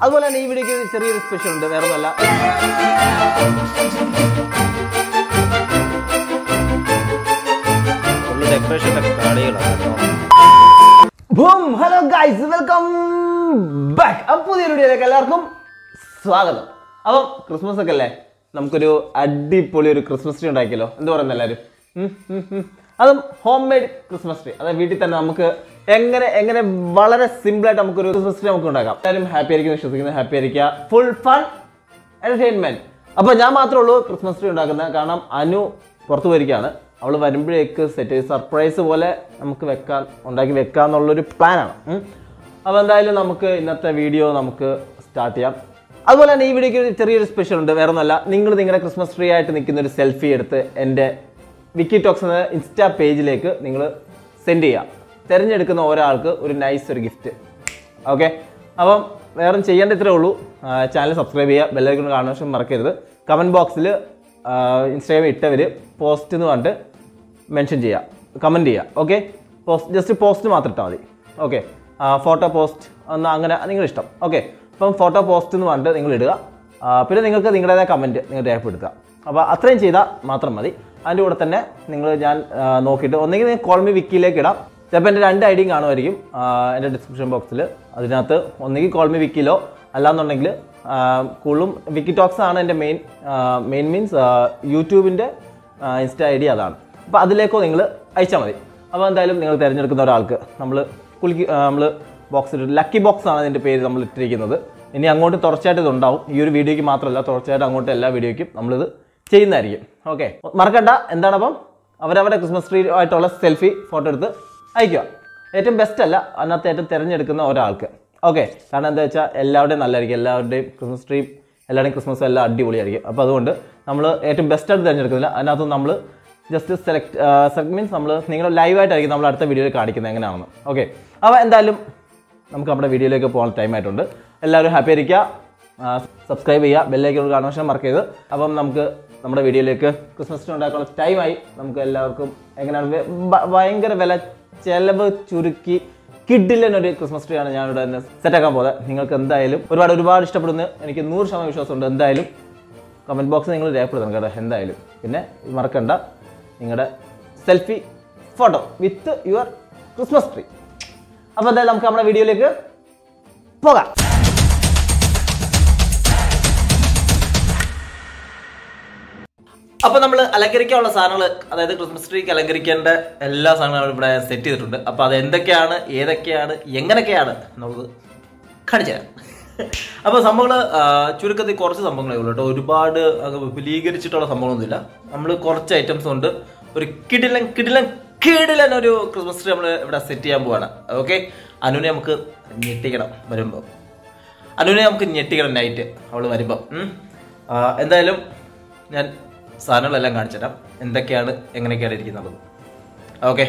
അതുപോലെ തന്നെ ഈ വീഡിയോക്ക് ചെറിയൊരു സ്പെഷ്യൽ ഉണ്ട് വേറെ ഒന്നുമല്ല ഫുള്ള് ഡെക്കറേഷൻ്റെ കളികളാണ് കേട്ടോ boom hello guys welcome back അപ്പോൾ പുതിയൊരു വീഡിയോയിലേക്ക് എല്ലാവർക്കും സ്വാഗതം അപ്പം ക്രിസ്മസ് ഒക്കെ അല്ലേ നമുക്കൊരു അടിപൊളി ഒരു ക്രിസ്മസ് ട്രീ ഉണ്ടാക്കിയല്ലോ എന്ത് പറയുന്നത് എല്ലാവരും ഉം, ഉം, ഉം. അതും ഹോം മെയ്ഡ് ക്രിസ്മസ് ട്രീ അതായത് വീട്ടിൽ തന്നെ നമുക്ക് എങ്ങനെ എങ്ങനെ വളരെ സിമ്പിളായിട്ട് നമുക്കൊരു ക്രിസ്മസ് ട്രീ നമുക്ക് ഉണ്ടാക്കാം എല്ലാവരും ഹാപ്പി ആയിരിക്കും വിശ്വസിക്കുന്നത് ഹാപ്പി ആയിരിക്കുക ഫുൾ ഫൺ എന്റർടൈൻമെന്റ് അപ്പോൾ ഞാൻ മാത്രമേ ഉള്ളൂ ക്രിസ്മസ് ട്രീ ഉണ്ടാക്കുന്നത് കാരണം അനു പുറത്തു പോയിരിക്കുകയാണ് അവൾ വരുമ്പോഴേക്ക് സെറ്റ് ചെയ്ത് സർപ്രൈസ് പോലെ നമുക്ക് വെക്കാൻ ഉണ്ടാക്കി വെക്കാന്നുള്ളൊരു പ്ലാനാണ് അപ്പോൾ എന്തായാലും നമുക്ക് ഇന്നത്തെ വീഡിയോ നമുക്ക് സ്റ്റാർട്ട് ചെയ്യാം അതുപോലെ തന്നെ ഈ വീഡിയോക്ക് ഒരു ചെറിയൊരു സ്പെഷ്യൽ ഉണ്ട് വേറെ ഒന്നുമല്ല നിങ്ങൾ നിങ്ങളുടെ ക്രിസ്മസ് ട്രീ ആയിട്ട് നിൽക്കുന്ന ഒരു സെൽഫി എടുത്ത് എൻ്റെ വിക്കി ടോക്സ് എന്ന ഇൻസ്റ്റാ പേജിലേക്ക് നിങ്ങൾ സെൻഡ് ചെയ്യുക തിരഞ്ഞെടുക്കുന്ന ഒരാൾക്ക് ഒരു നൈസ് ഒരു ഗിഫ്റ്റ് ഓക്കെ അപ്പം വേറെ ചെയ്യേണ്ട ഇത്രേ ഉള്ളൂ ചാനൽ സബ്സ്ക്രൈബ് ചെയ്യുക ബെല്ലൈക്കൺ കാണാൻ ശേഷം മറക്കരുത് കമൻറ്റ് ബോക്സിൽ ഇൻസ്റ്റാഗ്രാം ഇട്ടവർ പോസ്റ്റ് എന്ന് പറഞ്ഞിട്ട് മെൻഷൻ ചെയ്യുക കമൻറ്റ് ചെയ്യുക ഓക്കെ പോസ്റ്റ് ജസ്റ്റ് പോസ്റ്റ് മാത്രം ഇട്ടാൽ മതി ഓക്കെ ഫോട്ടോ പോസ്റ്റ് ഒന്ന് അങ്ങനെ നിങ്ങളുടെ ഇഷ്ടം ഓക്കെ അപ്പം ഫോട്ടോ പോസ്റ്റ് എന്ന് പറഞ്ഞിട്ട് നിങ്ങൾ ഇടുക ആ, പിന്നെ നിങ്ങൾക്ക് നിങ്ങളുടേതായ കമൻറ്റ് നിങ്ങൾ രേഖപ്പെടുത്തുക അപ്പോൾ അത്രയും ചെയ്താൽ മാത്രം മതി അതിൻ്റെ കൂടെ തന്നെ നിങ്ങൾ ഞാൻ ആ, നോക്കിയിട്ട് ഒന്നെങ്കിൽ നിങ്ങൾ കോൾമി വിക്കിയിലേക്ക് ഇടാം ചിലപ്പോൾ എൻ്റെ രണ്ട് ഐഡിയും കാണുമായിരിക്കും ആ, എൻ്റെ ഡിസ്ക്രിപ്ഷൻ ബോക്സിൽ അതിനകത്ത് ഒന്നെങ്കിൽ കോൾമി വിക്കിയിലോ അല്ലാന്നുണ്ടെങ്കിൽ കൂടുതലും വിക്കി ടോക്സ് ആണ് എൻ്റെ മെയിൻ മെയിൻ മീൻസ് യൂട്യൂബിൻ്റെ ഇൻസ്റ്റ ഐ ഡി അതാണ് അപ്പോൾ അതിലേക്കോ നിങ്ങൾ അയച്ചാൽ മതി അപ്പോൾ എന്തായാലും നിങ്ങൾ തിരഞ്ഞെടുക്കുന്ന ഒരാൾക്ക് നമ്മൾ കുലുക്കി നമ്മൾ ബോക്സിൽ ലക്കി ബോക്സ് ആണ് അതിൻ്റെ പേര് നമ്മൾ ഇട്ടിരിക്കുന്നത് ഇനി അങ്ങോട്ട് തുടർച്ചയായിട്ട് ഇതുണ്ടാവും ഈ ഒരു വീഡിയോയ്ക്ക് മാത്രമല്ല തുടർച്ചയായിട്ട് അങ്ങോട്ട് എല്ലാ വീഡിയോയ്ക്കും നമ്മളിത് ചെയ്യുന്നതായിരിക്കും ഓക്കെ മറക്കണ്ട എന്താണ് അപ്പം അവരവരുടെ ക്രിസ്മസ് ട്രീ ആയിട്ടുള്ള സെൽഫി ഫോട്ടോ എടുത്ത് അയക്കുക ഏറ്റവും ബെസ്റ്റ് അല്ല അതിനകത്ത് ഏറ്റവും തിരഞ്ഞെടുക്കുന്ന ഒരാൾക്ക് ഓക്കെ കാരണം എന്താ വെച്ചാൽ എല്ലാവരുടെയും നല്ലതായിരിക്കും എല്ലാവരുടെയും ക്രിസ്മസ് ട്രീ എല്ലാവരുടെയും ക്രിസ്മസ് എല്ലാം അടിപൊളിയായിരിക്കും അപ്പോൾ അതുകൊണ്ട് നമ്മൾ ഏറ്റവും ബെസ്റ്റായിട്ട് തിരഞ്ഞെടുക്കുന്നില്ല അതിനകത്ത് നമ്മൾ ജസ്റ്റ് സെലക്ട് സെലക്ട് മീൻസ് നമ്മൾ നിങ്ങൾ ലൈവായിട്ടായിരിക്കും നമ്മൾ അടുത്ത വീഡിയോയിൽ കാണിക്കുന്നത് എങ്ങനെയാണെന്ന് ഓക്കെ അപ്പോൾ എന്തായാലും നമുക്ക് നമ്മുടെ വീഡിയോയിലേക്ക് പോകാൻ ടൈം ആയിട്ടുണ്ട് എല്ലാവരും ഹാപ്പി ആയിരിക്കുക സബ്സ്ക്രൈബ് ചെയ്യുക ബെല്ലൈക്കൺ കാണാൻ പക്ഷേ മറക്ക് ചെയ്ത് അപ്പം നമുക്ക് നമ്മുടെ വീഡിയോയിലേക്ക് ക്രിസ്മസ് ട്രീ ഉണ്ടാക്കാനുള്ള ടൈമായി നമുക്ക് എല്ലാവർക്കും എങ്ങനെയാണ് വെ- ഭ- ഭയങ്കര വില ചെലവ് ചുരുക്കി കിഡിലൻ ഒരു ക്രിസ്മസ് ട്രീ ആണ് ഞാൻ ഇവിടെ തന്നെ സെറ്റാക്കാൻ പോകുന്നത് നിങ്ങൾക്ക് എന്തായാലും ഒരുപാട് ഒരുപാട് ഇഷ്ടപ്പെടുന്നു എനിക്ക് നൂറ് ശതമാനം വിശ്വാസമുണ്ട് എന്തായാലും കമൻറ്റ് ബോക്സ് നിങ്ങൾ രേഖപ്പെടുത്തണം കേട്ടോ എന്തായാലും പിന്നെ മറക്കണ്ട നിങ്ങളുടെ selfie photo with your Christmas tree അപ്പോൾ എന്തായാലും നമുക്ക് നമ്മുടെ വീഡിയോയിലേക്ക് പോകാം അപ്പൊ നമ്മൾ അലങ്കരിക്കാനുള്ള സാധനങ്ങൾ അതായത് ക്രിസ്മസ് ട്രീക്ക് അലങ്കരിക്കേണ്ട എല്ലാ സാധനങ്ങളും ഇവിടെ സെറ്റ് ചെയ്തിട്ടുണ്ട് അപ്പൊ അത് എന്തൊക്കെയാണ് ഏതൊക്കെയാണ് എങ്ങനെയൊക്കെയാണ് എന്നുള്ളത് കാണിച്ചു തരാം അപ്പൊ സംഭവങ്ങൾ ചുരുക്കത്തിൽ കുറച്ച് സംഭവങ്ങളേ ഉള്ളൂ കേട്ടോ ഒരുപാട് അങ്ങ് വിപുലീകരിച്ചിട്ടുള്ള സംഭവമൊന്നുമില്ല നമ്മൾ കുറച്ച് ഐറ്റംസ് കൊണ്ട് ഒരു കിടിലൻ കിടിലൻ കിടിലൻ ഒരു ക്രിസ്മസ് ട്രീ നമ്മൾ ഇവിടെ സെറ്റ് ചെയ്യാൻ പോവാണ് ഓക്കെ അനുവിനെ നമുക്ക് ഞെട്ടിക്കണം വരുമ്പോൾ അനുവിനെ നമുക്ക് ഞെട്ടിക്കണം നൈറ്റ് അവൾ വരുമ്പോൾ ഉം. ആ, എന്തായാലും ഞാൻ സാധനങ്ങളെല്ലാം കാണിച്ചു തരാം എന്തൊക്കെയാണ് എങ്ങനെയൊക്കെയാണ് ഇരിക്കുന്നത് ഓക്കെ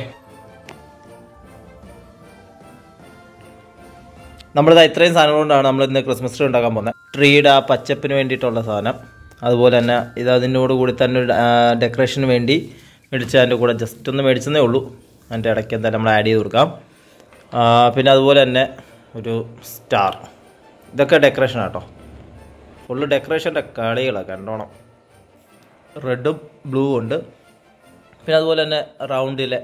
നമ്മളിത് ഇത്രയും സാധനം കൊണ്ടാണ് നമ്മൾ ഇന്ന് ക്രിസ്മസ് ട്രീ ഉണ്ടാക്കാൻ പോകുന്നത് ട്രീയുടെ ആ പച്ചപ്പിന് വേണ്ടിയിട്ടുള്ള സാധനം അതുപോലെ തന്നെ ഇത് അതിനോട് കൂടി തന്നെ ഡെക്കറേഷന് വേണ്ടി മേടിച്ച അതിൻ്റെ കൂടെ ജസ്റ്റ് ഒന്ന് മേടിച്ചതേ ഉള്ളൂ അതിൻ്റെ ഇടയ്ക്ക് എന്തായാലും നമ്മൾ ആഡ് ചെയ്ത് കൊടുക്കാം ആ, പിന്നെ അതുപോലെ തന്നെ ഒരു സ്റ്റാർ ഇതൊക്കെ ഡെക്കറേഷൻ കേട്ടോ ഫുള്ള് ഡെക്കറേഷൻ്റെ കളികളാണ് കണ്ടോണം റെഡും ബ്ലൂ ഉണ്ട് പിന്നെ അതുപോലെ തന്നെ റൗണ്ടിലെ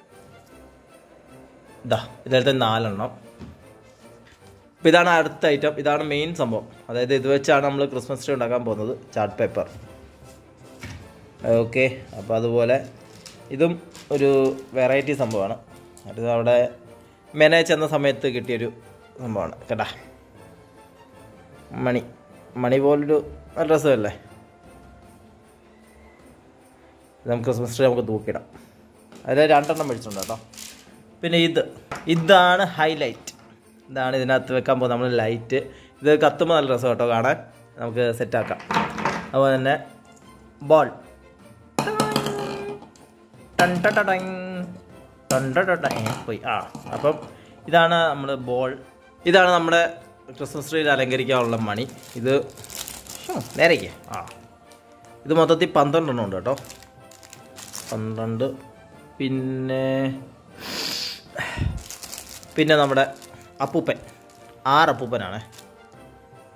ഇതാ ഇതിലത്തെ നാലെണ്ണം അപ്പോൾ ഇതാണ് അടുത്ത ഐറ്റം ഇതാണ് മെയിൻ സംഭവം അതായത് ഇത് വെച്ചാണ് നമ്മൾ ക്രിസ്മസ് ട്രീ ഉണ്ടാക്കാൻ പോകുന്നത് ചാർട്ട് പേപ്പർ ഓക്കെ അപ്പോൾ അതുപോലെ ഇതും ഒരു വെറൈറ്റി സംഭവമാണ് അത് അവിടെ മെനെ ചെന്ന സമയത്ത് കിട്ടിയൊരു സംഭവമാണ് കേട്ടാ മണി മണി പോലൊരു നല്ല രസമല്ലേ ഇത് നമുക്ക് ക്രിസ്മസ് ട്രീ നമുക്ക് തൂക്കിയിടാം അതിൽ രണ്ടെണ്ണം മേടിച്ചിട്ടുണ്ട് കേട്ടോ പിന്നെ ഇത് ഇതാണ് ഹൈലൈറ്റ് ഇതാണ് ഇതിനകത്ത് വെക്കാൻ പോകുന്നത് നമ്മൾ ലൈറ്റ് ഇത് കത്തുമ്പോൾ നല്ല രസം കേട്ടോ കാണാൻ നമുക്ക് സെറ്റാക്കാം അതുപോലെ തന്നെ ബോൾ പോയി ആ അപ്പം ഇതാണ് നമ്മൾ ബോൾ ഇതാണ് നമ്മുടെ ക്രിസ്മസ് ട്രീയിൽ അലങ്കരിക്കാനുള്ള മണി ഇത് ഹും, നേരേക്ക് ആ ഇത് മൊത്തത്തിൽ പന്ത്രണ്ടെണ്ണം ഉണ്ട് കേട്ടോ പന്ത്രണ്ട് പിന്നെ പിന്നെ നമ്മുടെ അപ്പൂപ്പൻ ആറ് അപ്പൂപ്പനാണ്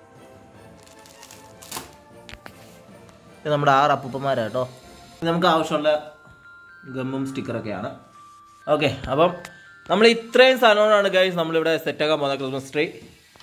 ഇത് നമ്മുടെ ആറ് അപ്പൂപ്പന്മാരാണ് കേട്ടോ ഇത് നമുക്ക് ആവശ്യമുള്ള ഗമ്മും സ്റ്റിക്കറൊക്കെയാണ് ഓക്കെ അപ്പം നമ്മൾ ഇത്രയും സാധനങ്ങളാണ് ഗൈസ് നമ്മളിവിടെ സെറ്റാക്കാൻ പോകുന്നത് ക്രിസ്മസ് ട്രീ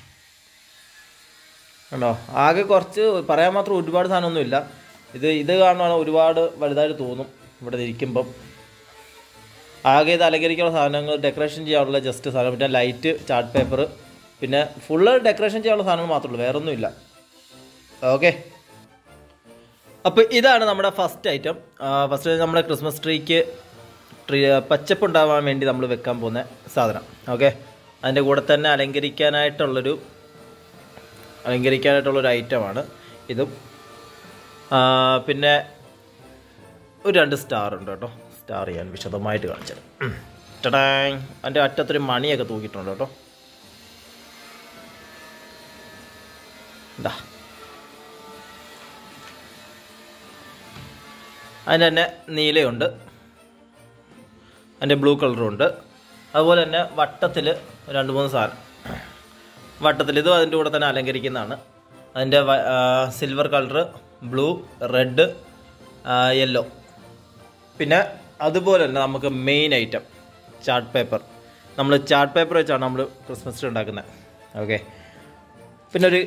ഉണ്ടോ ആകെ കുറച്ച് പറയാൻ മാത്രം ഒരുപാട് സാധനമൊന്നുമില്ല ഇത് ഇത് കാണുവാണ് ഒരുപാട് വലുതായിട്ട് തോന്നും ഇവിടെ ഇരിക്കുമ്പം ആകെ ഇത് അലങ്കരിക്കാനുള്ള സാധനങ്ങൾ ഡെക്കറേഷൻ ചെയ്യാനുള്ള ജസ്റ്റ് സാധനം പിന്നെ ലൈറ്റ് ചാർട്ട് പേപ്പർ പിന്നെ ഫുള്ള് ഡെക്കറേഷൻ ചെയ്യാനുള്ള സാധനങ്ങൾ മാത്രമേ ഉള്ളൂ വേറെ ഒന്നുമില്ല ഓക്കെ അപ്പോൾ ഇതാണ് നമ്മുടെ ഫസ്റ്റ് ഐറ്റം ഫസ്റ്റ് നമ്മുടെ ക്രിസ്മസ് ട്രീക്ക് ട്രീ പച്ചപ്പ് ഉണ്ടാവാൻ വേണ്ടി നമ്മൾ വെക്കാൻ പോകുന്ന സാധനം ഓക്കെ അതിൻ്റെ കൂടെ തന്നെ അലങ്കരിക്കാനായിട്ടുള്ളൊരു അലങ്കരിക്കാനായിട്ടുള്ളൊരു ഐറ്റമാണ് ഇതും ആ, പിന്നെ ഒരു രണ്ട് സ്റ്റാർ ഉണ്ട് കേട്ടോ സ്റ്റാർ ഞാൻ വിശദമായിട്ട് കാണിച്ചത് ടടാങ് അതിൻ്റെ അറ്റത്തൊരു മണിയൊക്കെ തൂക്കിയിട്ടുണ്ട് കേട്ടോ എന്താ അതിന് തന്നെ നീലയുണ്ട് അതിൻ്റെ ബ്ലൂ കളറും ഉണ്ട് അതുപോലെ തന്നെ വട്ടത്തിൽ രണ്ട് മൂന്ന് സാധനം വട്ടത്തിൽ ഇതും അതിൻ്റെ കൂടെ തന്നെ അലങ്കരിക്കുന്നതാണ് അതിൻ്റെ silver colour blue red yellow പിന്നെ അതുപോലെ തന്നെ നമുക്ക് മെയിൻ ഐറ്റം ചാർട്ട് പേപ്പർ നമ്മൾ ചാർട്ട് പേപ്പർ വെച്ചാണ് നമ്മൾ ക്രിസ്മസ് ട്രീ ഉണ്ടാക്കുന്നത് ഓക്കെ പിന്നെ ഒരു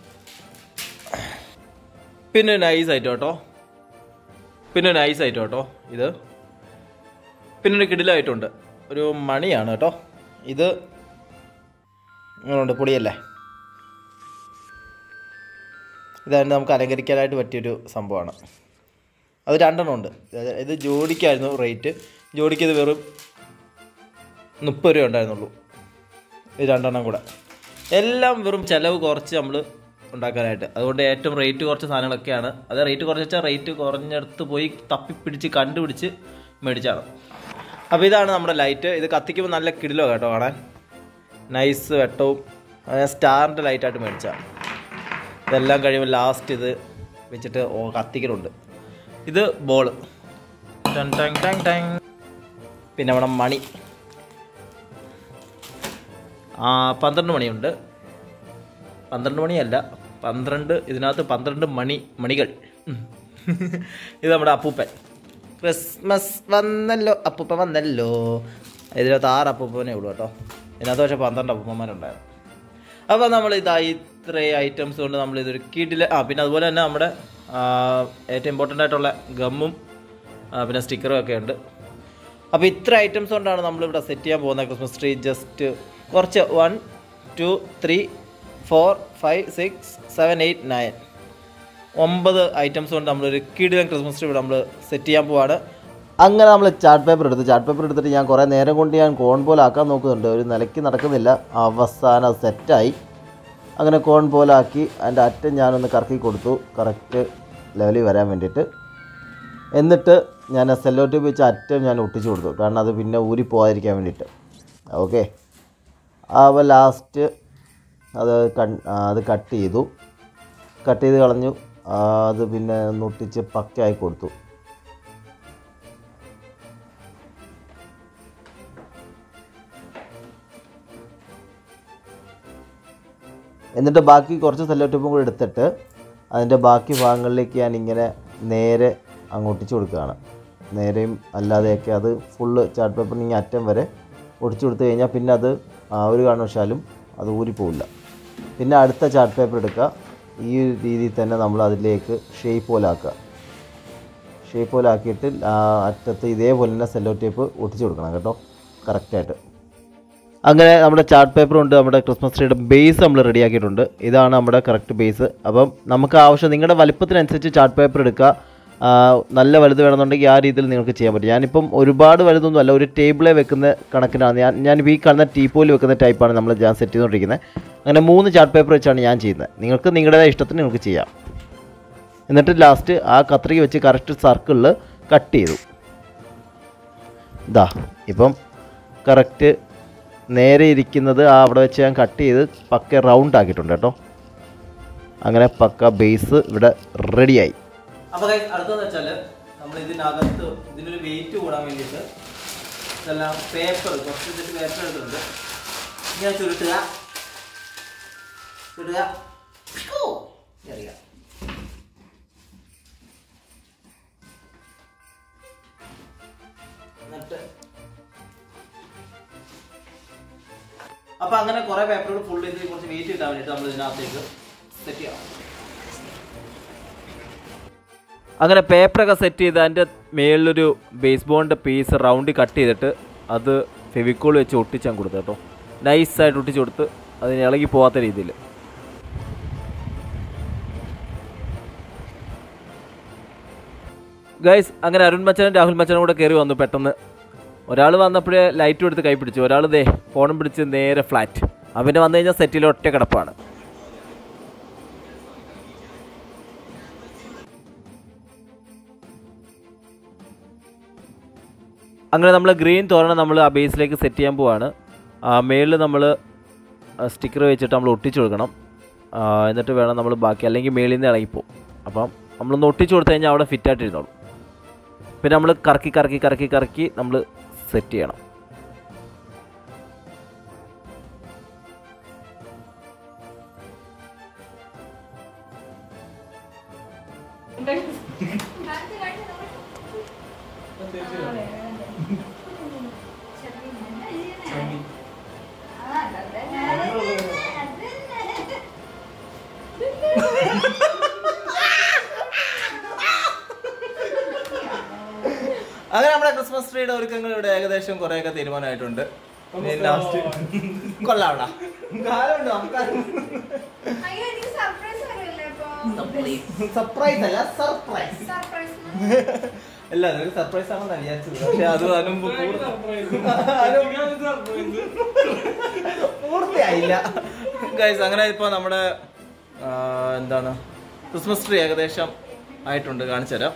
പിന്നെ നൈസ് ഐറ്റം കേട്ടോ പിന്നെ നൈസ് ഐറ്റം കേട്ടോ ഇത് പിന്നെ ഒരു കിടിലായിട്ടുണ്ട് ഒരു മണിയാണ് കേട്ടോ ഇത് ഇങ്ങനെയുണ്ട് പൊടിയല്ലേ ഇതാണ് നമുക്ക് അലങ്കരിക്കാനായിട്ട് പറ്റിയൊരു സംഭവമാണ് അത് രണ്ടെണ്ണം ഉണ്ട് ഇത് ഇത് ജോഡിക്കായിരുന്നു റേറ്റ് ജോഡിക്ക് ഇത് വെറും മുപ്പത് രൂപ ഉണ്ടായിരുന്നുള്ളൂ ഇത് രണ്ടെണ്ണം കൂടെ എല്ലാം വെറും ചിലവ് കുറച്ച് നമ്മൾ ഉണ്ടാക്കാനായിട്ട് അതുകൊണ്ട് ഏറ്റവും റേറ്റ് കുറച്ച സാധനങ്ങളൊക്കെയാണ് അത് റേറ്റ് കുറച്ച് വെച്ചാൽ റേറ്റ് കുറഞ്ഞെടുത്ത് പോയി തപ്പിപ്പിടിച്ച് കണ്ടുപിടിച്ച് മേടിച്ചാണ് അപ്പോൾ ഇതാണ് നമ്മുടെ ലൈറ്റ് ഇത് കത്തിക്കുമ്പോൾ നല്ല കിടിലോ കേട്ടോ കാണാൻ നൈസ് വെട്ടവും സ്റ്റാറിൻ്റെ ലൈറ്റായിട്ട് മേടിച്ചാണ് ഇതെല്ലാം കഴിയുമ്പോൾ ലാസ്റ്റ് ഇത് വെച്ചിട്ട് ഓ കത്തിക്കലുണ്ട് ഇത് ബോള് ടങ് ടങ് ടങ് ടങ് പിന്നെ നമ്മുടെ മണി ആ പന്ത്രണ്ട് മണിയുണ്ട് പന്ത്രണ്ട് മണിയല്ല പന്ത്രണ്ട് ഇതിനകത്ത് പന്ത്രണ്ട് മണി മണികൾ ഉം. ഇത് നമ്മുടെ അപ്പൂപ്പൻ ക്രിസ്മസ് വന്നല്ലോ അപ്പൂപ്പ വന്നല്ലോ ഇതിനകത്ത് ആറ് അപ്പൂപ്പനെ ഉള്ളൂ കേട്ടോ ഇതിനകത്ത് പക്ഷേ പന്ത്രണ്ട് അപ്പൂപ്പന്മാരുണ്ടായിരുന്നു അപ്പോൾ നമ്മൾ ഇതാ ഇത്രയും ഐറ്റംസ് കൊണ്ട് നമ്മൾ ഇതൊരു കീട്ടിൽ ആ പിന്നെ അതുപോലെ തന്നെ നമ്മുടെ ആ, ഏറ്റവും ഇമ്പോർട്ടൻ്റ് ആയിട്ടുള്ള ഗമ്മും ആ, പിന്നെ സ്റ്റിക്കറും ഒക്കെ ഉണ്ട് അപ്പോൾ ഇത്ര ഐറ്റംസ് കൊണ്ടാണ് നമ്മളിവിടെ സെറ്റ് ചെയ്യാൻ പോകുന്നത് ക്രിസ്മസ് ട്രീ ജസ്റ്റ് കുറച്ച് one two three four five six seven eight nine ഒമ്പത് ഐറ്റംസ് കൊണ്ട് നമ്മളൊരു കിടിലൻ ക്രിസ്മസ് ട്രീ ഇവിടെ നമ്മൾ സെറ്റ് ചെയ്യാൻ പോവാണ് അങ്ങനെ നമ്മൾ ചാർട്ട് പേപ്പർ എടുത്ത് ചാർട്ട് പേപ്പർ എടുത്തിട്ട് ഞാൻ കുറേ നേരം കൊണ്ട് ഞാൻ കോൺ പോലെ ആക്കാൻ നോക്കുന്നുണ്ട് ഒരു നിലയ്ക്ക് നടക്കുന്നില്ല അവസാനം അത് സെറ്റായി അങ്ങനെ കോൺ പോലെ ആക്കി അതിൻ്റെ അറ്റം ഞാനൊന്ന് കറക്കി കൊടുത്തു കറക്റ്റ് ലെവലിൽ വരാൻ വേണ്ടിയിട്ട് എന്നിട്ട് ഞാൻ സെല്ലോ ട്യൂബ് വെച്ച് അറ്റം ഞാൻ ഒട്ടിച്ചു കൊടുത്തു കാരണം അത് പിന്നെ ഊരി പോകാതിരിക്കാൻ വേണ്ടിയിട്ട് ഓക്കെ അപ്പോൾ ലാസ്റ്റ് അത് കൺ ആ, അത് കട്ട് ചെയ്തു കട്ട് ചെയ്ത് കളഞ്ഞു ആ, അത് പിന്നെ ഒന്ന് ഒട്ടിച്ച് പക്കയായി കൊടുത്തു എന്നിട്ട് ബാക്കി കുറച്ച് സെല്ലോ ട്യൂബും കൂടെ എടുത്തിട്ട് അതിൻ്റെ ബാക്കി ഭാഗങ്ങളിലേക്ക് ഞാൻ ഇങ്ങനെ നേരെ അങ്ങോട്ടിച്ച് കൊടുക്കുകയാണ് നേരെയും അല്ലാതെയൊക്കെ അത് ഫുള്ള് ചാർട്ട് പേപ്പറിന് ഇങ്ങനെ അറ്റം വരെ ഒടിച്ചു കൊടുത്തു കഴിഞ്ഞാൽ പിന്നെ അത് ആ ഒരു കാരണവശാലും അത് ഊരിപ്പോവില്ല പിന്നെ അടുത്ത ചാർട്ട് പേപ്പർ എടുക്കുക ഈ ഒരു രീതിയിൽ തന്നെ നമ്മൾ അതിലേക്ക് ഷേപ്പ് പോലെ ആക്കുക ഷേപ്പ് പോലെ ആക്കിയിട്ട് ആ അറ്റത്ത് ഇതേപോലെ തന്നെ സെല്ലോ ടേപ്പ് ഒട്ടിച്ചു കൊടുക്കണം കേട്ടോ കറക്റ്റായിട്ട് അങ്ങനെ നമ്മുടെ ചാർട്ട് പേപ്പർ കൊണ്ട് നമ്മുടെ ക്രിസ്മസ് ട്രീയുടെ ബേസ് നമ്മൾ റെഡിയാക്കിയിട്ടുണ്ട് ഇതാണ് നമ്മുടെ കറക്റ്റ് ബേസ് അപ്പം നമുക്ക് ആവശ്യം നിങ്ങളുടെ വലിപ്പത്തിനനുസരിച്ച് ചാർട്ട് പേപ്പർ എടുക്കുക ആ, നല്ല വലുത് വേണമെന്നുണ്ടെങ്കിൽ ആ രീതിയിൽ നിങ്ങൾക്ക് ചെയ്യാൻ പറ്റും ഞാനിപ്പം ഒരുപാട് വലുതൊന്നും അല്ല ഒരു ടേബിളെ വെക്കുന്ന കണക്കിനാണ് ഞാൻ ഞാനിപ്പോൾ ഈ കാണുന്ന ടീപ്പോയിൽ വെക്കുന്ന ടൈപ്പാണ് നമ്മൾ ഞാൻ സെറ്റ് ചെയ്തുകൊണ്ടിരിക്കുന്നത് അങ്ങനെ മൂന്ന് ചാർട്ട് പേപ്പർ വെച്ചാണ് ഞാൻ ചെയ്യുന്നത് നിങ്ങൾക്ക് നിങ്ങളുടേതായ ഇഷ്ടത്തിന് നിങ്ങൾക്ക് ചെയ്യാം എന്നിട്ട് ലാസ്റ്റ് ആ കത്രിക വെച്ച് കറക്റ്റ് സർക്കിളിൽ കട്ട് ചെയ്തു ഇതാ ഇപ്പം കറക്റ്റ് നേരെ ഇരിക്കുന്നത് ആ അവിടെ വെച്ച് ഞാൻ കട്ട് ചെയ്ത് പക്ക റൗണ്ട് ആക്കിയിട്ടുണ്ട് കേട്ടോ അങ്ങനെ പക്ക ബേസ് ഇവിടെ റെഡിയായി അപ്പോൾ guys, അടുത്തതെന്ന് വെച്ചാൽ നമ്മൾ ഇതിനകത്ത് ഇതിനൊരു വെയിറ്റ് കൂടാൻ വേണ്ടിയിട്ട് ഇതെല്ലാം പേപ്പർ കുറച്ച് ഇതിട്ട് പേപ്പർ എടുത്തിട്ടുണ്ട് ഇങ്ങനെ ചുരുട്ടുക ചുരുട്ടുക ഫൂ! എറിയുക. അപ്പൊ അങ്ങനെ കുറെ പേപ്പറുകൾ ഫുൾ ചെയ്ത് കുറച്ച് വെയിറ്റ് കിട്ടാൻ വേണ്ടിയിട്ട് നമ്മൾ ഇതിനകത്തേക്ക് സെറ്റ് ചെയ്യണം അങ്ങനെ പേപ്പറൊക്കെ സെറ്റ് ചെയ്ത് അതിൻ്റെ മേളിലൊരു ബേസ് ബോളിൻ്റെ പീസ് റൗണ്ട് കട്ട് ചെയ്തിട്ട് അത് ഫെവിക്കോൾ വെച്ച് ഒട്ടിച്ചാൻ കൊടുത്തു കേട്ടോ നൈസായിട്ട് ഒട്ടിച്ച് കൊടുത്ത് അതിന് ഇളകി പോകാത്ത രീതിയിൽ ഗൈസ് അങ്ങനെ അരുൺ മച്ചനും രാഹുൽ മച്ചനും കൂടെ കയറി വന്നു പെട്ടെന്ന് ഒരാൾ വന്നപ്പോഴേ ലൈറ്റും എടുത്ത് കൈ പിടിച്ചു ഒരാൾ ദേ ഫോണും പിടിച്ച് നേരെ ഫ്ലാറ്റ് അവന് വന്നു കഴിഞ്ഞാൽ സെറ്റിൽ ഒറ്റ കിടപ്പാണ് അങ്ങനെ നമ്മൾ ഗ്രീൻ തോരണം നമ്മൾ ആ ബേസിലേക്ക് സെറ്റ് ചെയ്യാൻ പോവാണ് മേളിൽ നമ്മൾ സ്റ്റിക്കർ വെച്ചിട്ട് നമ്മൾ ഒട്ടിച്ചു കൊടുക്കണം ആ, എന്നിട്ട് വേണം നമ്മൾ ബാക്കി അല്ലെങ്കിൽ മേളിൽ നിന്ന് ഇളകിപ്പോവും അപ്പം നമ്മളൊന്ന് ഒട്ടിച്ചു കൊടുത്തു കഴിഞ്ഞാൽ അവിടെ ഫിറ്റായിട്ടിരുന്നോളും പിന്നെ നമ്മൾ കറക്കി കറക്കി കറക്കി കറക്കി നമ്മൾ സെറ്റ് ചെയ്യണം അങ്ങനെ നമ്മുടെ ക്രിസ്മസ് ട്രീയുടെ ഒരുക്കങ്ങൾ ഇവിടെ ഏകദേശം കുറെയൊക്കെ തീരുമാനമായിട്ടുണ്ട് ലാസ്റ്റ് കൊള്ളാവടാ കാലമുണ്ട് അയ്യോ എനിക്ക് സർപ്രൈസ് അറിയില്ലേ അപ്പൊ സർപ്രൈസ് അല്ല സർപ്രൈസ് സർപ്രൈസ് അല്ല അതൊരു സർപ്രൈസ് ആണെന്ന് വിചാരിച്ചത് പക്ഷെ അത് അതിനും പൂർത്തിയായില്ല ഗൈസ് അങ്ങനെ ഇപ്പൊ നമ്മുടെ ആ, എന്താണ് ക്രിസ്മസ് ട്രീ ഏകദേശം ആയിട്ടുണ്ട് കാണിച്ചു തരാം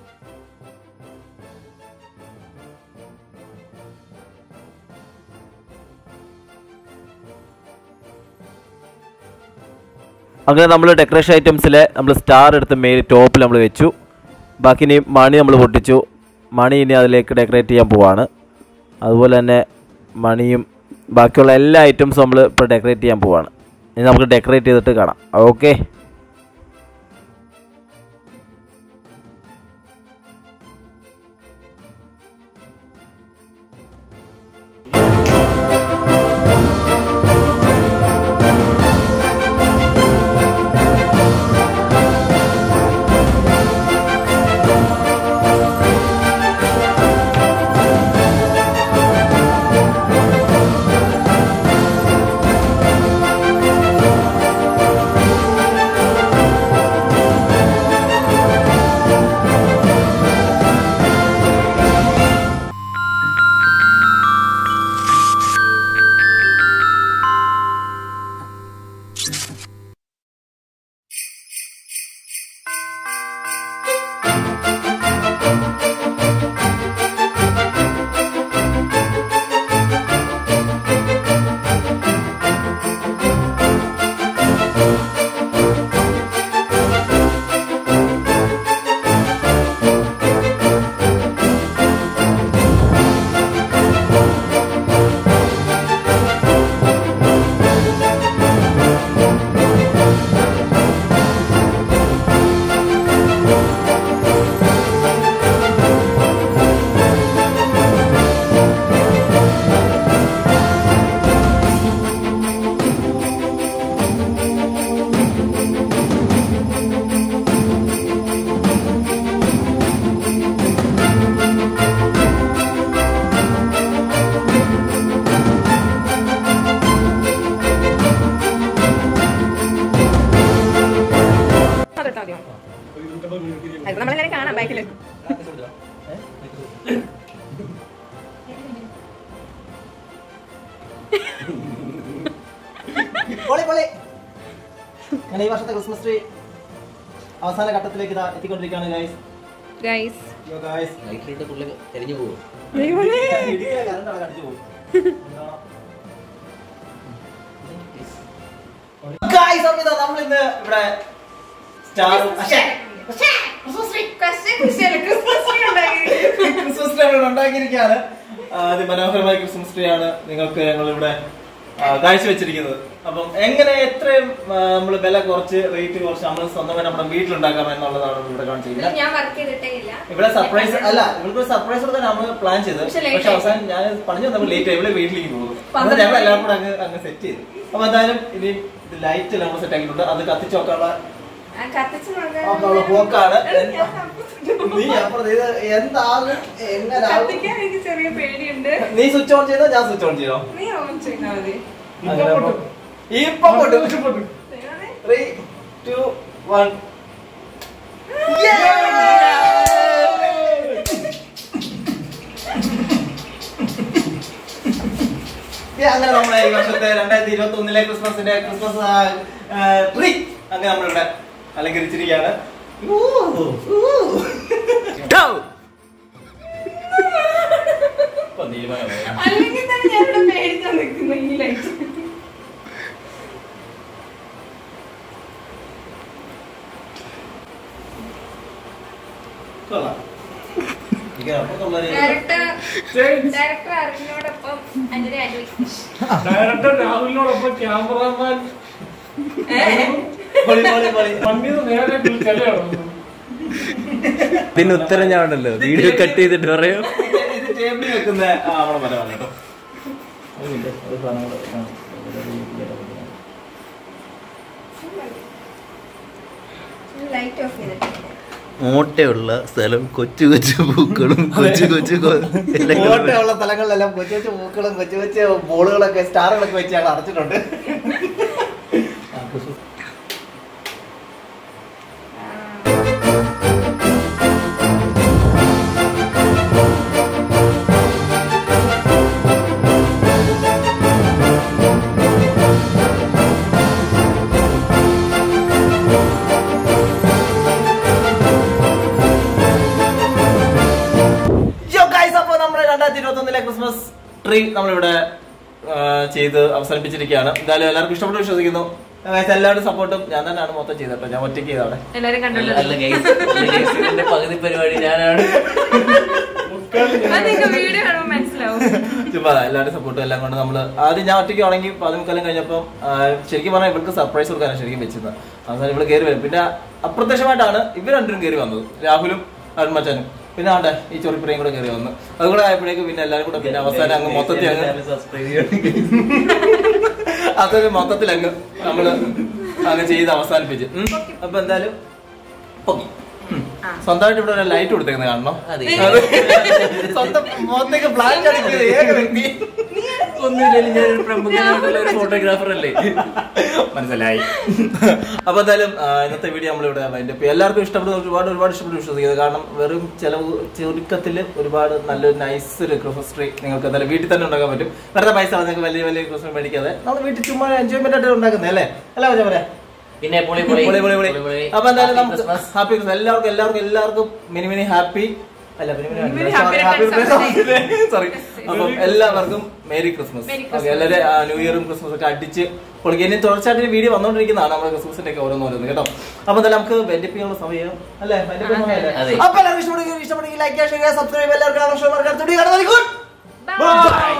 അങ്ങനെ നമ്മൾ ഡെക്കറേഷൻ ഐറ്റംസിലെ നമ്മൾ സ്റ്റാർ എടുത്ത് മേൽ ടോപ്പിൽ നമ്മൾ വെച്ചു ബാക്കി ഇനി മണി നമ്മൾ പൊട്ടിച്ചു മണി ഇനി അതിലേക്ക് ഡെക്കറേറ്റ് ചെയ്യാൻ പോവാണ് അതുപോലെ തന്നെ മണിയും ബാക്കിയുള്ള എല്ലാ ഐറ്റംസും നമ്മൾ ഇപ്പോൾ ഡെക്കറേറ്റ് ചെയ്യാൻ പോവാണ് ഇനി നമുക്ക് ഡെക്കറേറ്റ് ചെയ്തിട്ട് കാണാം ഓക്കെ അതെടുത്താ മതിയോ അത് നമ്മളെങ്ങനെ കാണാം ബാക്കില് പൊളി പൊളി അങ്ങനെ ഈ വർഷത്തെ ക്രിസ്മസ് ട്രീ അവസാന ഘട്ടത്തിലേക്ക് ഇതാ എത്തിക്കൊണ്ടിരിക്കുകയാണ് ഗൈസ് ഗൈസ് ഗൈസ് ലൈറ്റിലിട്ട് പുള്ളി തെരിഞ്ഞു പോകും ഗൈസ് അപ്പോൾ ഇതാ നമ്മൾ ഇന്ന് ഇവിടെ സ്റ്റാറും ക്രിസ്മസ് ട്രീ നമ്മൾ ഉണ്ടാക്കിയിരിക്കുകയാണ് ആ, അതിമനോഹരമായ ക്രിസ്മസ് ട്രീ ആണ് നിങ്ങൾക്ക് ഞങ്ങൾ ഇവിടെ ആ, കാഴ്ചവെച്ചിരിക്കുന്നത് അപ്പം എങ്ങനെ എത്രയും നമ്മൾ വില കുറച്ച് റേറ്റ് കുറച്ച് നമ്മൾ സ്വന്തമായി നമ്മുടെ വീട്ടിലുണ്ടാക്കാം എന്നുള്ളതാണ് ഇവിടെ കാണിച്ചിരിക്കുന്നത് ഞാൻ വർക്ക് ചെയ്തിട്ടേ ഇല്ല ഇവിടെ സർപ്രൈസ് അല്ല ഇവൾക്ക് സർപ്രൈസ് കൊടുക്കാൻ നമ്മൾ പ്ലാൻ ചെയ്തത് പക്ഷെ late പക്ഷെ ആയി. അവസാനം ഞാൻ പറഞ്ഞു നമ്മൾ ലേറ്റ് ആയി ഇവിടെ വീട്ടിലേക്ക് പോകും അപ്പൊ പന്ത്രണ്ട് ഞങ്ങൾ എല്ലാവരും കൂടെ അങ്ങ് അങ്ങ് സെറ്റ് ചെയ്തു അപ്പൊ എന്തായാലും ഇനി ലൈറ്റ് നമ്മൾ സെറ്റ് ആക്കിയിട്ടുണ്ട് അത് കത്തിച്ച് നോക്കാനുള്ള ആ, കത്തിച്ച് നോക്കാൻ- നോക്കാനുള്ള പോക്കാണ് ഞാൻ കത്തിച്ചിട്ട് നീ അപ്പുറത്ത് ഇത് എന്താകും എങ്ങനാകും കത്തിക്കാൻ എനിക്ക് ചെറിയ പേടിയുണ്ട് നീ സ്വിച്ച് ഓൺ ചെയ്തോ ഞാൻ സ്വിച്ച് ഓൺ ചെയ്തോ നീ ഓൺ ചെയ്താൽ മതി അങ്ങനെ അപ്പൊ- ഇപ്പൊ പൊട്ടും ദൈവമേ. ത്രീ ടു വൺ അങ്ങനെ നമ്മളെ ഈ വർഷത്തെ രണ്ടായിരത്തി ഇരുപത്തി ഒന്നിലെ ക്രിസ്മസിന്റെ ക്രിസ്മസ് ട്രീ അങ്ങനെ നമ്മളിവിടെ അലങ്കരിച്ചിരിക്കുകയാണ് ഊ, ഊ. ഇപ്പൊ തീരുമാനമായി. അല്ലെങ്കിൽ തന്നെ ഞാൻ ഇവിടെ പേടിച്ചാ നിൽക്കുന്നു ഈ ലൈറ്റ് കൊള്ളാം. ഇങ്ങനെ അപ്പുറത്തുള്ളവര് ഡയറക്ടർ ഡയറക്ടർ അറിവിനോടൊപ്പം അഞ്ജലി ആന്റണി ഡയറക്ടർ രാഹുലിനോടൊപ്പം ക്യാമറാമാൻ പൊളി, പൊളി, പൊളി. പണ്ടിന്ന് നേരെ വിളിച്ചല്ലേ ഇതിന് ഉത്തരം ഞാൻ ഉണ്ടല്ലോ വീഡിയോ കട്ട് ചെയ്തിട്ട് പറയൂ ഇത് ടേബിളിൽ വെക്കുന്ന ആ, നമ്മുടെ മരമാണ് കേട്ടോ ഒരു മിനിറ്റ്, ഒരു സാധനം കൂടെ ആ, ലൈറ്റ് ഓഫ് ചെയ്തിട്ടുണ്ട് മോട്ടയുള്ള സ്ഥലം കൊച്ചു കൊച്ചു പൂക്കളും കൊച്ചു കൊച്ചു കൊ- ഇലകളും. കോട്ടയുള്ള സ്ഥലങ്ങളിലെല്ലാം കൊച്ചു കൊച്ചു പൂക്കളും കൊച്ചു കൊച്ചു ബോളുകളൊക്കെ സ്റ്റാറുകളൊക്കെ വെച്ച് ഞങ്ങൾ അടച്ചിട്ടുണ്ട് യോ ഗൈസ് അപ്പോൾ നമ്മുടെ രണ്ടായിരത്തി ഇരുപത്തി ഒന്നിലെ ക്രിസ്മസ് ട്രീ നമ്മളിവിടെ ആ, ചെയ്ത് അവസാനിപ്പിച്ചിരിക്കുകയാണ് എന്തായാലും എല്ലാവർക്കും ഇഷ്ടപ്പെട്ടു വിശ്വസിക്കുന്നു ഗൈസ് എല്ലാവരുടെ സപ്പോർട്ടും ഞാൻ തന്നെയാണ് മൊത്തം ചെയ്തട്ടോ ഞാൻ ഒറ്റയ്ക്ക് ചെയ്തവിടെ എല്ലാരും അല്ല കണ്ടല്ലോ guys, അല്ല guys, ഇതിന്റെ പകുതി പരിപാടി ഞാനാണ് അത് നിങ്ങൾക്ക് വീഡിയോ കാണുമ്പോൾ മനസ്സിലാവും ചുമ്മാ എല്ലാവരുടെ സപ്പോർട്ടും എല്ലാം കൊണ്ട് നമ്മൾ ആദ്യം ഞാൻ ഒറ്റയ്ക്ക് ആണെങ്കിൽ പതിമുക്കാലം കഴിഞ്ഞപ്പം ആ, ശരിക്കും പറഞ്ഞാൽ ഇവർക്ക് സർപ്രൈസ് കൊടുക്കാനാണ് ശരിക്കും വെച്ചത് അവസാനം ഇവിടെ കയറി വരും പിന്നെ അപ്രത്യക്ഷമായിട്ടാണ് ഇവർ രണ്ടും കയറി വന്നത് രാഹുലും അരുൺമച്ചാനും പിന്നെ ആണ്ടെ ഈ ചൊറിപ്പുറയും കൂടെ കയറി വന്നു അതുകൂടെ ആയപ്പോഴേക്കും പിന്നെ എല്ലാവരും കൂടെ പിന്നെ അവസാനം അങ്ങ് മൊത്തത്തിൽ അങ്ങ് അതൊക്കെ മൊത്തത്തിൽ അങ്ങ് നമ്മള് അങ്ങ് ചെയ്ത് അവസാനിപ്പിച്ച് ഉം. അപ്പൊ എന്തായാലും പൊക്കി ഉം. സ്വന്തമായിട്ട് ഇവിടെ ഒരു ലൈറ്റ് കൊടുത്തേക്കുന്നത് കാണണം അതെ. അത് സ്വന്തം മുഖത്തേക്ക് ഫ്ലാറ്റ് അടിക്കുന്നത് ഏക വ്യക്തി ഒന്നുമില്ല ഞാനൊരു പ്രമുഖനായിട്ടുള്ള ഒരു ഫോട്ടോഗ്രാഫർ അല്ലേ മനസ്സിലായി അപ്പൊ എന്തായാലും ആ, ഇന്നത്തെ വീഡിയോ നമ്മളിവിടെ അതിന്റെ എല്ലാവർക്കും ഇഷ്ടപ്പെടുന്ന ഒരുപാട് ഒരുപാട് ഇഷ്ടപ്പെട്ടു വിശ്വസിക്കുന്നത് കാരണം വെറും ചെലവ് ചുരുക്കത്തിൽ ഒരുപാട് നല്ലൊരു നൈസ് ഒരു ക്രിസ്മസ് ട്രീ നിങ്ങൾക്ക് എന്തായാലും വീട്ടിൽ തന്നെ ഉണ്ടാക്കാൻ പറ്റും വെറുതെ പൈസ നിങ്ങൾക്ക് വലിയ വലിയ ക്രിസ്മസ് മേടിക്കാതെ നമ്മൾ വീട്ടിൽ ചുമ്മാ എൻജോയ്മെന്റ് ആയിട്ട് ഉണ്ടാക്കുന്നത് അല്ലേ അല്ല പറഞ്ഞ പോലെ പിന്നെ പൊളി പൊളി പൊളി പൊളി പൊളി പൊളി. അപ്പൊ എന്തായാലും Happy നമുക്ക് Christmas. ഹാപ്പി ക്രിസ്മസ് എല്ലാവർക്കും എല്ലാവർക്കും എല്ലാവർക്കും മിനി മിനി ഹാപ്പി അല്ല mini Mini mini happy happy returns of the day. Sorry അപ്പം എല്ലാവർക്കും merry Christmas Merry okay Christmas. എല്ലാവരും ആ, ന്യൂ ഇയറും ക്രിസ്മസ് ഒക്കെ അടിച്ച് പൊളിക്കുക ഇനി തുടർച്ചയായിട്ട് വീഡിയോ വന്നുകൊണ്ടിരിക്കുന്നതാണ് നമ്മുടെ ക്രിസ്മസിന്റെ ഒക്കെ ഓരോന്ന് ഓരോന്ന് കേട്ടോ അപ്പൊ എന്തായാലും നമുക്ക് വെന്റിപ്പ് ചെയ്യാനുള്ള സമയം അല്ലേ വെന്റിപ്പ് സമയമല്ലേ അതെ. അപ്പൊ എല്ലാവർക്കും ഇഷ്ടപ്പെടുക ഇഷ്ടപ്പെടുമെങ്കിൽ ലൈക്ക് ചെയ്യുക സബ്സ്ക്രൈബ് എല്ലാവർക്കും ആവശ്യം ഗുഡ് Bye.